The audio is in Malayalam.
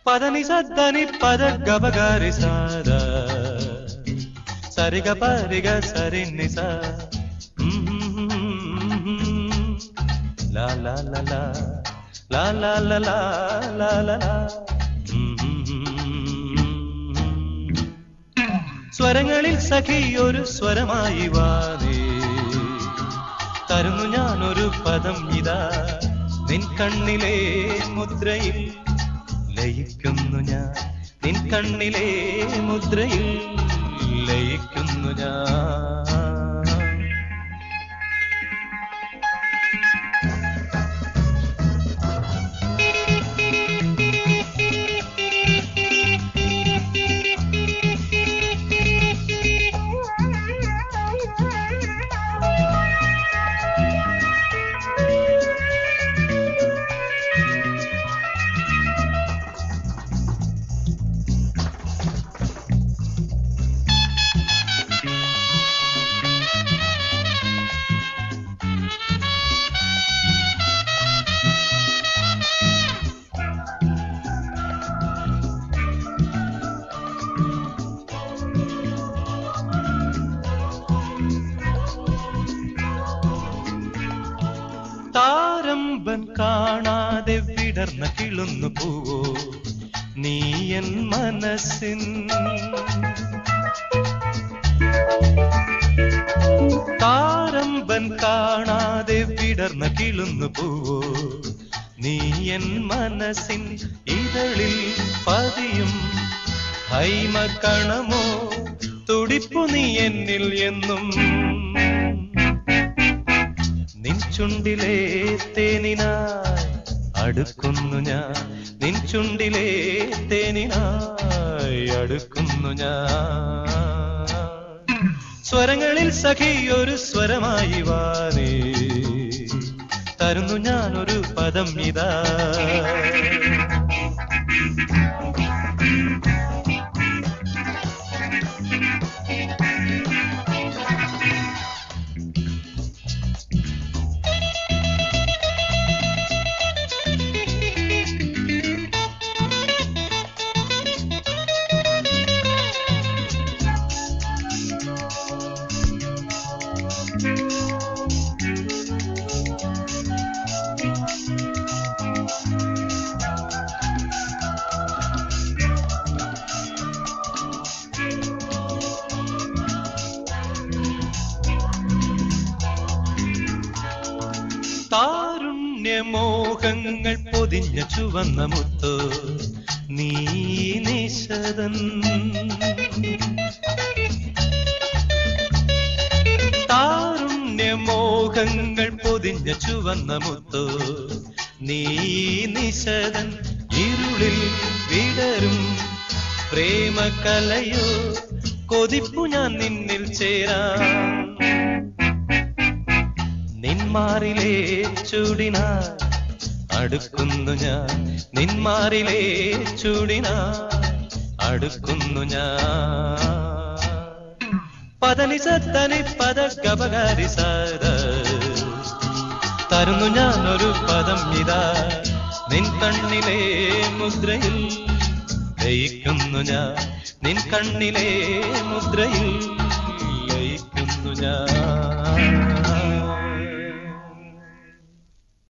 పదని సద్దని పద గబగారి సాద సరిగ పరిగ సరి నిస లా లా లా లా లా లా లా లా లా లా లా സ്വരങ്ങളിൽ സഖി ഒരു സ്വരമായി വാനേ തരുന്നു ഞാനൊരു പദം ഇതാ നിൻ കണ്ണിലെ മുദ്രയിൽ ലയിക്കുന്നു ഞാൻ നിൻ കണ്ണിലെ മുദ്രയിൽ ലയിക്കുന്നു ഞാൻ താരമ്പൻ കാണാതെ വിടർന്ന കിളുന്നു പൂവോ നീ എൻ മനസ്സിൻ താരമ്പൻ കാണാതെ വിടർന്ന കിളുന്നു പൂവോ നീ എൻ മനസ്സിൻ ഇതളിൽ പതിയും ഹൈമ കണമോ തുടിപ്പു നീ എന്നിൽ എന്നും നിൻ ചുണ്ടിലെ തേനിനായി അടുക്കുന്നു ഞാൻ നിൻ ചുണ്ടിലെ തേനിനായി അടുക്കുന്നു ഞാൻ സ്വരങ്ങളിൽ സഖി ഒരു സ്വരമായി വാനേ തരുന്നു ഞാനൊരു പദം ഇതാ താരുണ്യമോഹങ്ങൾ പൊതിഞ്ഞ ചുവന്ന മുത്തോ നീ നിശതൻ താരുണ്യമോഹങ്ങൾ പൊതിഞ്ഞ ചുവന്ന മുത്തോ നീ നിശതൻ ഇരുളിൽ വിടരും പ്രേമകലയോ കൊതിപ്പു ഞാൻ നിന്നിൽ ചേരാം നിന്മാറിലെ ചൂടിന അടുക്കുന്നു ഞാൻ നിന്മാറിലെ ചൂടിന അടുക്കുന്നു ഞാൻ പദനി സത്തനി പദ ഗബകാരി സാര തരുന്നു ഞാൻ ഒരു പദം ഇതാ നിൻ കണ്ണിലെ മുദ്രയിൽ ലയിക്കുന്നു ഞാൻ നിൻ കണ്ണിലെ മുദ്രയിൽ ലയിക്കുന്നു ഞാൻ